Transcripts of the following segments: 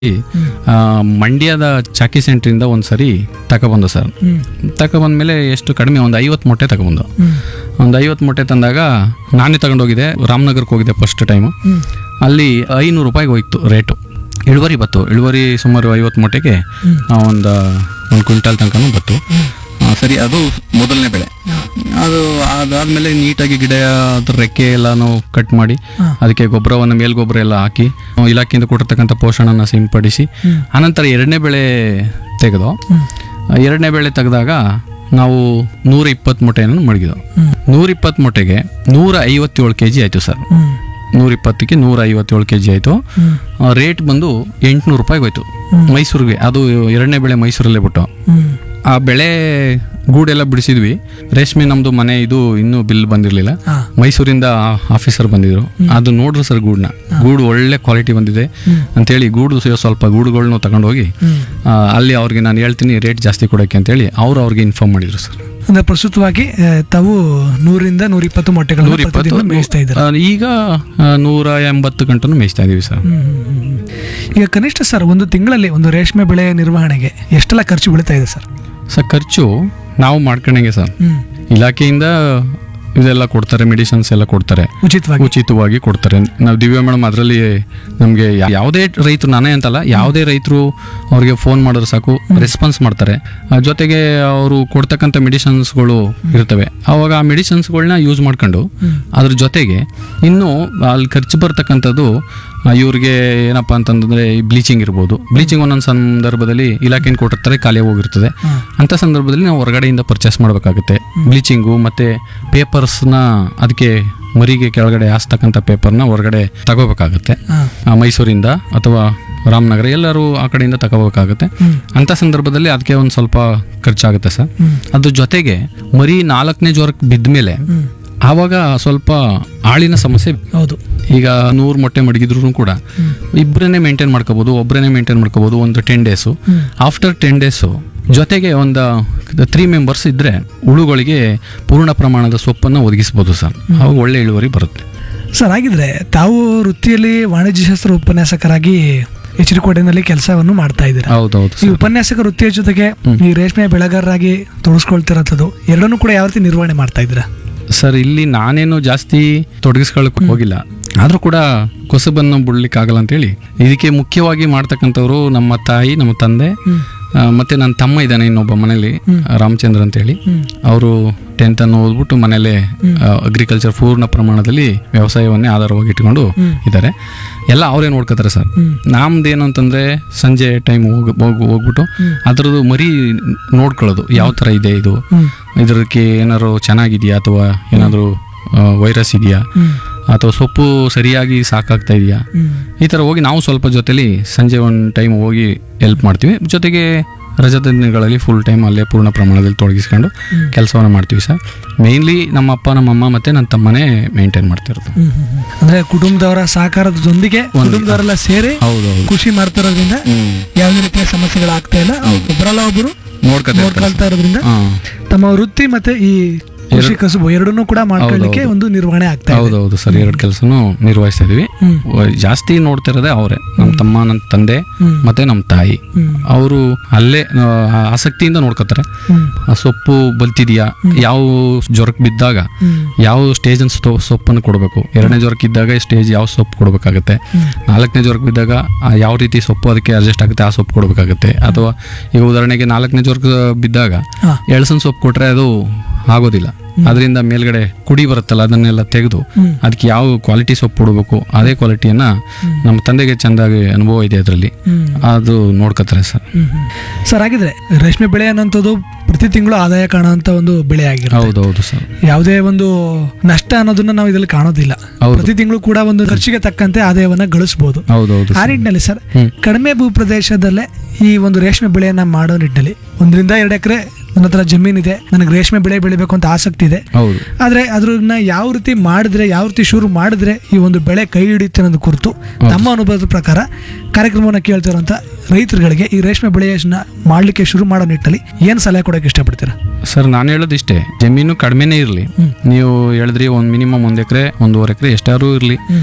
ಆ, ಮಂಡ್ಯದ ಚಾಕಿ ಸೆಂಟ್ರಿಂದ ಒಂದು ಸರಿ ತಗೊಬಂದು ಸರ್ ಹ್ಮ್ ತಗೊಬಂದ್ಮೇಲೆ ಎಷ್ಟು ಕಡಿಮೆ ಒಂದು ಐವತ್ತು ಮೊಟ್ಟೆ ತಗೊಬಂದು ಹ್ಮ್ ಒಂದು ಐವತ್ತು ಮೊಟ್ಟೆ ತಂದಾಗ ನಾನೇ ತಗೊಂಡೋಗಿದ್ದೆ ರಾಮನಗರಕ್ಕೆ ಹೋಗಿದ್ದೆ ಫಸ್ಟ್ ಟೈಮು ಹ್ಮ್ ಅಲ್ಲಿ ಐನೂರು ರೂಪಾಯಿಗೆ ಹೋಯ್ತು ರೇಟು ಇಳುವರಿ ಬತ್ತು ಇಳುವರಿ ಸುಮಾರು ಐವತ್ತು ಮೊಟ್ಟೆಗೆ ಒಂದು ಒಂದು ಕ್ವಿಂಟಾಲ್ ತನಕನೂ ಬತ್ತು ಆ, ಸರಿ ಅದು ಮೊದಲನೇ ಬೆಳೆ ಅದು ಅದಾದಮೇಲೆ ನೀಟಾಗಿ ಗಿಡ ಅದ್ರ ರೆಕ್ಕೆ ಎಲ್ಲಾನು ಕಟ್ ಮಾಡಿ ಹಾ. ಅದಕ್ಕೆ ಗೊಬ್ಬರವನ್ನು ಮೇಲ್ಗೊಬ್ಬರ ಎಲ್ಲ ಹಾಕಿ ಆ, ಇಲಾಖೆಯಿಂದ ಕೊಟ್ಟಿರ್ತಕ್ಕಂಥ ಪೋಷಣನ ಸಿಂಪಡಿಸಿ ಹ್ಮ್. ಆನಂತರ ಎರಡನೇ ಬೆಳೆ ತೆಗೆದು ಹ್ಮ್ ಆ, ಎರಡನೇ ಬೆಳೆ ತೆಗೆದಾಗ ನಾವು ನೂರ ಇಪ್ಪತ್ತು ಮೊಟ್ಟೆಯನ್ನು ಮಡಗಿದ್ವು ಹ್ಮ್ ನೂರ ಇಪ್ಪತ್ತು ಮೊಟ್ಟೆಗೆ ನೂರ ಐವತ್ತೇಳು ಕೆ ಜಿ ಆಯಿತು ಸರ್ ಹ್ಮ್ ನೂರ ಇಪ್ಪತ್ತಕ್ಕೆ ನೂರ ಐವತ್ತೇಳು ಕೆ ಜಿ ಆಯಿತು ಹ್ಮ್ ರೇಟ್ ಬಂದು ಎಂಟುನೂರು ರೂಪಾಯಿಗೆ ಹೋಯ್ತು ಹ್ಮ್. ಮೈಸೂರಿಗೆ ಅದು ಎರಡನೇ ಬೆಳೆ ಮೈಸೂರಲ್ಲೇ ಬಿಟ್ಟು ಹ್ಮ್ ಆ ಬೆಳೆ ಗೂಡೆಲ್ಲ ಬಿಡಿಸಿದ್ವಿ ರೇಷ್ಮೆ ನಮ್ಮದು ಮನೆ ಇದು ಇನ್ನೂ ಬಿಲ್ ಬಂದಿರಲಿಲ್ಲ ಹಾ ಮೈಸೂರಿಂದ ಆಫೀಸರ್ ಬಂದಿದ್ರು ಅದು ನೋಡ್ರು ಸರ್ ಗೂಡನ್ನ ಗೂಡು ಒಳ್ಳೆ ಕ್ವಾಲಿಟಿ ಬಂದಿದೆ ಹ್ಮ್. ಅಂತೇಳಿ ಗೂಡು ಸ- ಸ್ವಲ್ಪ ಗೂಡುಗಳ್ನು ತಗೊಂಡೋಗಿ ಹ್ಮ್ ಆ, ಅಲ್ಲಿ ಅವ್ರಿಗೆ ನಾನು ಹೇಳ್ತೀನಿ ರೇಟ್ ಜಾಸ್ತಿ ಕೊಡೋಕ್ಕೆ ಅಂತೇಳಿ ಅವ್ರು ಅವ್ರಿಗೆ ಇನ್ಫಾರ್ಮ್ ಮಾಡಿದ್ರು ಸರ್ ಅಂದ್ರೆ ಪ್ರಸ್ತುತವಾಗಿ ಆ, ತಾವು ನೂರಿಂದ ನೂರ ಇಪ್ಪತ್ತು ಮೊಟ್ಟೆಗಳನ್ನು ನೂರ ಇಪ್ಪತ್ತು ಪ್ರತಿದಿನ ಮೇಯಿಸ್ತಾ ಇದ್ದಾರೆ ಆ, ಈಗ ಆ, ನೂರ ಎಂಬತ್ತು ಗಂಟನು ಮೇಯಿಸ್ತಾ ಇದೀವಿ ಸರ್ ಹ್ಮ್, ಹ್ಮ್, ಹ್ಮ್, ಹ್ಮ್. ಈಗ ಕನಿಷ್ಠ ಸರ್ ಒಂದು ತಿಂಗಳಲ್ಲಿ ಒಂದು ರೇಷ್ಮೆ ಬೆಳೆ ನಿರ್ವಹಣೆಗೆ ಎಷ್ಟೆಲ್ಲ ಖರ್ಚು ಬೀಳ್ತಾ ಇದೆ ಸರ್ ಸರ್ ಖರ್ಚು ನಾವು ಮಾಡ್ಕೊಂಡಂಗೆ ಸರ್ ಹ್ಮ್ ಇಲಾಖೆಯಿಂದ ಇದೆಲ್ಲ ಕೊಡ್ತಾರೆ ಮೆಡಿಸಿನ್ಸ್ ಎಲ್ಲ ಕೊಡ್ತಾರೆ ಉಚಿತವಾಗಿ ಉಚಿತವಾಗಿ ಕೊಡ್ತಾರೆ ನಾವು ದಿವ್ಯ ಮೇಡಮ್ ಅದರಲ್ಲಿ ನಮಗೆ ಯಾವುದೇ ರೈತರು ನಾನೇ ಅಂತಲ್ಲ ಯಾವುದೇ ರೈತರು ಅವ್ರಿಗೆ ಫೋನ್ ಮಾಡಿದ್ರೆ ಸಾಕು ರೆಸ್ಪಾನ್ಸ್ ಮಾಡ್ತಾರೆ ಆ, ಜೊತೆಗೆ ಅವರು ಕೊಡ್ತಕ್ಕಂಥ ಮೆಡಿಸಿನ್ಸ್ಗಳು ಇರ್ತವೆ ಅವಾಗ ಆ ಮೆಡಿಸಿನ್ಸ್ಗಳನ್ನ ಯೂಸ್ ಮಾಡ್ಕೊಂಡು ಹ್ಮ್. ಅದ್ರ ಜೊತೆಗೆ ಇನ್ನು ಅಲ್ಲಿ ಖರ್ಚು ಬರ್ತಕ್ಕಂಥದ್ದು ಆ, ಇವ್ರಿಗೆ ಏನಪ್ಪ ಅಂತಂದ್ರೆ ಬ್ಲೀಚಿಂಗ್ ಇರ್ಬೋದು ಬ್ಲೀಚಿಂಗ್ ಒಂದೊಂದು ಸಂದರ್ಭದಲ್ಲಿ ಇಲಾಖೆಯಿಂದ ಕೊಟ್ಟಿರ್ತಾರೆ ಖಾಲಿ ಹೋಗಿರ್ತದೆ ಹಾ. ಅಂಥ ಸಂದರ್ಭದಲ್ಲಿ ನಾವು ಹೊರಗಡೆಯಿಂದ ಪರ್ಚೇಸ್ ಮಾಡಬೇಕಾಗುತ್ತೆ ಬ್ಲೀಚಿಂಗು ಮತ್ತು ಪೇಪರ್ಸ್ನ ಅದಕ್ಕೆ ಮರಿಗೆ ಕೆಳಗಡೆ ಹಾಸ್ತಕ್ಕಂಥ ಪೇಪರ್ನ ಹೊರಗಡೆ ತಗೋಬೇಕಾಗುತ್ತೆ ಹಾ. ಆ, ಮೈಸೂರಿಂದ ಅಥವಾ ರಾಮನಗರ ಎಲ್ಲರೂ ಆ ಕಡೆಯಿಂದ ತಗೋಬೇಕಾಗುತ್ತೆ ಹ್ಮ್. ಅಂಥ ಸಂದರ್ಭದಲ್ಲಿ ಅದಕ್ಕೆ ಒಂದು ಸ್ವಲ್ಪ ಖರ್ಚಾಗುತ್ತೆ ಸರ್ ಹ್ಮ್. ಅದ್ರ ಜೊತೆಗೆ ಮರಿ ನಾಲ್ಕನೇ ಜ್ವರಕ್ಕೆ ಬಿದ್ದ ಮೇಲೆ ಹ್ಮ್. ಆವಾಗ ಸ್ವಲ್ಪ ಆಳಿನ ಸಮಸ್ಯೆ ಹೌದು ಈಗ ನೂರು ಮೊಟ್ಟೆ ಮಡಗಿದ್ರು ಕೂಡ ಇಬ್ಬರನ್ನೇ ಮೇಂಟೈನ್ ಮಾಡ್ಕೋಬೋದು ಒಬ್ಬರನ್ನೇ ಮೇಂಟೈನ್ ಮಾಡ್ಕೋಬೋದು ಒಂದು ten days hmm. After ten days ಜೊತೆಗೆ ಒಂದು ತ್ರೀ ಮೆಂಬರ್ಸ್ ಇದ್ದರೆ ಹುಳುಗಳಿಗೆ ಪೂರ್ಣ ಪ್ರಮಾಣದ ಸೊಪ್ಪನ್ನು ಒದಗಿಸ್ಬೋದು ಸರ್ ಅವಾಗ ಒಳ್ಳೆ ಇಳುವರಿ ಬರುತ್ತೆ ಸರ್ ಹಾಗಿದ್ರೆ ತಾವು ವೃತ್ತಿಯಲ್ಲಿ ವಾಣಿಜ್ಯಶಾಸ್ತ್ರ ಉಪನ್ಯಾಸಕರಾಗಿ ಎಚ್ಚರಿಕೋಟೆನಲ್ಲಿ ಕೆಲಸವನ್ನು ಮಾಡ್ತಾ ಇದ್ದೀರಾ ಹೌದೌದು ಈ ಉಪನ್ಯಾಸಕ ವೃತ್ತಿಯ ಜೊತೆಗೆ ಈ ರೇಷ್ಮೆ ಬೆಳೆಗಾರರಾಗಿ ತೊಡಗಿಸ್ಕೊಳ್ತಿರೋಂಥದ್ದು ಎರಡನ್ನೂ ಕೂಡ ಯಾವ ರೀತಿ ನಿರ್ವಹಣೆ ಮಾಡ್ತಾ ಇದ್ದೀರಾ ಸರ್ ಇಲ್ಲಿ ನಾನೇನು ಜಾಸ್ತಿ ತೊಡಗಿಸ್ಕೊಳ್ಳೋಕೆ ಹೋಗಿಲ್ಲ ಆದರೂ ಕೂಡ ಕೊಸಬನ್ನು ಬಿಡ್ಲಿಕ್ಕೆ ಆಗಲ್ಲ ಅಂತೇಳಿ ಇದಕ್ಕೆ ಮುಖ್ಯವಾಗಿ ಮಾಡ್ತಕ್ಕಂಥವ್ರು ನಮ್ಮ ತಾಯಿ ನಮ್ಮ ತಂದೆ ಆ, ಮತ್ತೆ ನನ್ನ ತಮ್ಮ ಇದ್ದಾನೆ ಇನ್ನೊಬ್ಬ ಮನೇಲಿ ರಾಮಚಂದ್ರ ಅಂತೇಳಿ ಹ್ಮ್. ಅವರು ಟೆಂತ್ ಅನ್ನು ಓದ್ಬಿಟ್ಟು ಮನೇಲೆ ಅಗ್ರಿಕಲ್ಚರ್ ಪೂರ್ಣ ಪ್ರಮಾಣದಲ್ಲಿ ವ್ಯವಸಾಯವನ್ನೇ ಆಧಾರವಾಗಿ ಇಟ್ಕೊಂಡು ಹ್ಮ್. ಇದ್ದಾರೆ ಎಲ್ಲ ಅವರೇ ನೋಡ್ಕೋತಾರೆ ಸರ್ ಹ್ಮ್. ನಮ್ದೇನು ಅಂತಂದ್ರೆ ಸಂಜೆ ಟೈಮ್ ಹೋಗಿ ಹೋಗ್- ಹೋಗ್ಬಿಟ್ಟು ಅದರದ್ದು ಮರಿ ನೋಡ್ಕೊಳ್ಳೋದು ಯಾವ ಥರ ಇದೆ ಇದು ಹ್ಮ್. ಇದಕ್ಕೆ ಏನಾದ್ರು ಚೆನ್ನಾಗಿದೆಯಾ ಅಥವಾ ಏನಾದರೂ ವೈರಸ್ ಇದೆಯಾ ಹ್ಮ್. ಅಥವಾ ಸೊಪ್ಪು ಸರಿಯಾಗಿ ಸಾಕಾಗ್ತಾ ಇದೆಯಾ ಹ್ಮ್. ಈ ಥರ ಹೋಗಿ ನಾವು ಸ್ವಲ್ಪ ಜೊತೆಲಿ ಸಂಜೆ ಒಂದು ಟೈಮ್ ಹೋಗಿ ಹೆಲ್ಪ್ ಮಾಡ್ತೀವಿ ಜೊತೆಗೆ ರಜದ ದಿನಗಳಲ್ಲಿ ಫುಲ್ ಟೈಮ್ ಅಲ್ಲೇ ಪೂರ್ಣ ಪ್ರಮಾಣದಲ್ಲಿ ತೊಡಗಿಸ್ಕೊಂಡು ಕೆಲಸವನ್ನು ಮಾಡ್ತೀವಿ ಸರ್ ಮೇಯ್ನ್ಲಿ ನಮ್ಮ ಅಪ್ಪ ನಮ್ಮಮ್ಮ ಮತ್ತು ನನ್ನ ತಮ್ಮನೇ ಮೇಂಟೈನ್ ಮಾಡ್ತಿರೋದು ಹ್ಮ್, ಹ್ಮ್, ಹ್ಮ್. ಅಂದ್ರೆ ಕುಟುಂಬದವರ ಸಹಕಾರದ ಜೊತೆಗೆ ಕುಟುಂಬದವರೆಲ್ಲ ಸೇರಿ ಹೌದು ಹೌದು ಖುಷಿ ಮಾಡ್ತಿರೋದ್ರಿಂದ ಹ್ಮ್ ಯಾವುದೇ ರೀತಿಯ ಸಮಸ್ಯೆಗಳಾಗ್ತಾ ಇಲ್ಲ ಒಬ್ಬರಲ್ಲ ಒಬ್ಬರು ನೋಡ್ಕೊತಾ ಇರ್ತಾರೆ ನೋಡ್ಕೊಳ್ತಾ ಇರೋದ್ರಿಂದ ಹಾಂ ತಮ್ಮ ವೃತ್ತಿ ಮತ್ತೆ ಈ ಕೃಷಿ ಕಸುಬು ಎರಡನ್ನೂ ಕೂಡ ಮಾಡ್ಕೊಳ್ಳಿಕ್ಕೆ ಒಂದು ನಿರ್ವಹಣೆ ಆಗ್ತಾ ಇದೆ ಹೌದೌದು ಸರ್ ಎರಡು ಕೆಲಸನೂ ನಿರ್ವಹಿಸ್ತಾ ಇದೀವಿ ಹ್ಮ್. ವ- ಜಾಸ್ತಿ ನೋಡ್ತಾ ಇರೋದೇ ಅವರೇ ನಮ್ಮ ತಮ್ಮ ನನ್ನ ತಂದೆ ಹ್ಮ್. ಮತ್ತೆ ನಮ್ಮ ತಾಯಿ ಹ್ಮ್. ಅವರು ಅಲ್ಲೇ ಆ, ಆಸಕ್ತಿಯಿಂದ ನೋಡ್ಕೋತಾರೆ ಹ್ಮ್. ಆ ಸೊಪ್ಪು ಬಲ್ತಿದ್ಯಾ ಯಾವ ಜ್ವರಕ್ಕೆ ಬಿದ್ದಾಗ ಹ್ಮ್. ಯಾವ ಸ್ಟೇಜ್ ಸೊಪ್ಪನ್ನು ಕೊಡಬೇಕು ಎರಡನೇ ಜ್ವರಕ್ಕೆ ಇದ್ದಾಗ ಸ್ಟೇಜ್ ಯಾವ ಸೊಪ್ಪು ಕೊಡಬೇಕಾಗುತ್ತೆ ನಾಲ್ಕನೇ ಜ್ವರಕ್ಕೆ ಬಿದ್ದಾಗ ಆ ಯಾವ ರೀತಿ ಸೊಪ್ಪು ಅದಕ್ಕೆ ಅಡ್ಜಸ್ಟ್ ಆಗುತ್ತೆ ಆ ಸೊಪ್ಪು ಕೊಡಬೇಕಾಗುತ್ತೆ ಅಥವಾ ಈಗ ಉದಾಹರಣೆಗೆ ನಾಲ್ಕನೇ ಜ್ವರಕ್ಕೆ ಬಿದ್ದಾಗ ಹಾ. ಎಳ್ಸನ್ ಸೊಪ್ಪು ಕೊಟ್ರೆ ಅದು ಆಗೋದಿಲ್ಲ ಅದರಿಂದ ಮೇಲ್ಗಡೆ ಕುಡಿ ಬರುತ್ತಲ್ಲ ಅದನ್ನೆಲ್ಲ ತೆಗೆದು ಹ್ಮ್. ಅದಕ್ಕೆ ಯಾವ ಕ್ವಾಲಿಟಿ ಸೊಪ್ಪು ಕೊಡಬೇಕು ಅದೇ ಕ್ವಾಲಿಟಿಯನ್ನ ನಮ್ಮ ತಂದೆಗೆ ಚೆಂದಾಗಿ ಅನುಭವ ಇದೆ ಅದರಲ್ಲಿ ಹ್ಮ್. ಅದು ನೋಡ್ಕೋತಾರೆ ಸರ್ ಹ್ಮ್, ಹ್ಮ್. ಸರ್ ಹಾಗಿದ್ರೆ ರೇಷ್ಮೆ ಬೆಳೆ ಅನ್ನೋಂಥದ್ದು ಪ್ರತಿ ತಿಂಗಳು ಆದಾಯ ಕಾಣುವಂತ ಒಂದು ಬೆಳೆ ಆಗಿರುತ್ತೆ ಹೌದೌದು ಸರ್ ಯಾವುದೇ ಒಂದು ನಷ್ಟ ಅನ್ನೋದನ್ನ ನಾವು ಇದರಲ್ಲಿ ಕಾಣೋದಿಲ್ಲ ಹೌದು. ಪ್ರತಿ ತಿಂಗಳು ಕೂಡ ಒಂದು ಖರ್ಚಿಗೆ ತಕ್ಕಂತೆ ಆದಾಯವನ್ನ ಗಳಿಸಬಹುದು ಹೌದೌದು ಆ ನಿಟ್ಟಿನಲ್ಲಿ ಸರ್ ಹ್ಮ್. ಕಡಿಮೆ ಭೂ ಪ್ರದೇಶದಲ್ಲೇ ಈ ಒಂದು ರೇಷ್ಮೆ ಬೆಳೆಯನ್ನ ಮಾಡೋ ನಿಟ್ಟಿನಲ್ಲಿ ಒಂದರಿಂದ ಎರಡು ಎಕರೆ ನನ್ನ ಹತ್ರ ಜಮೀನಿದೆ ನನಗೆ ರೇಷ್ಮೆ ಬೆಳೆ ಬೆಳಿಬೇಕು ಅಂತ ಆಸಕ್ತಿ ಇದೆ ಹೌದು ಆದ್ರೆ ಅದ್ರನ್ನ ಯಾವ ರೀತಿ ಮಾಡಿದ್ರೆ ಯಾವ ರೀತಿ ಶುರು ಮಾಡಿದ್ರೆ ಈ ಒಂದು ಬೆಳೆ ಕೈ ಹಿಡಿಯುತ್ತೆ ಅನ್ನೋದು ಕುರಿತು ತಮ್ಮ ಅನುಭವದ ಪ್ರಕಾರ ಕಾರ್ಯಕ್ರಮವನ್ನು ಕೇಳ್ತಿರೋಂಥ ರೈತರುಗಳಿಗೆ ಈ ರೇಷ್ಮೆ ಬೆಳೆಯನ್ನ ಮಾಡ್ಲಿಕ್ಕೆ ಶುರು ಮಾಡೋ ನಿಟ್ಟಿನಲ್ಲಿ ಏನ್ ಸಲಹೆ ಕೊಡೋಕೆ ಇಷ್ಟಪಡ್ತೀರಾ ಸರ್ ನಾನು ಹೇಳೋದಿಷ್ಟೇ ಜಮೀನು ಕಡಿಮೆನೇ ಇರಲಿ ನೀವು ಹೇಳಿದ್ರಿ ಒಂದು ಮಿನಿಮಮ್ ಒಂದು ಎಕರೆ ಒಂದೂವರೆ ಎಕರೆ ಎಷ್ಟಾದ್ರೂ ಇರಲಿ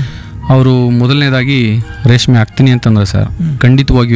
ಅವರು ಮೊದಲನೇದಾಗಿ ರೇಷ್ಮೆ ಹಾಕ್ತೀನಿ ಅಂತಂದ್ರೆ ಸರ್ ಖಂಡಿತವಾಗಿಯೂ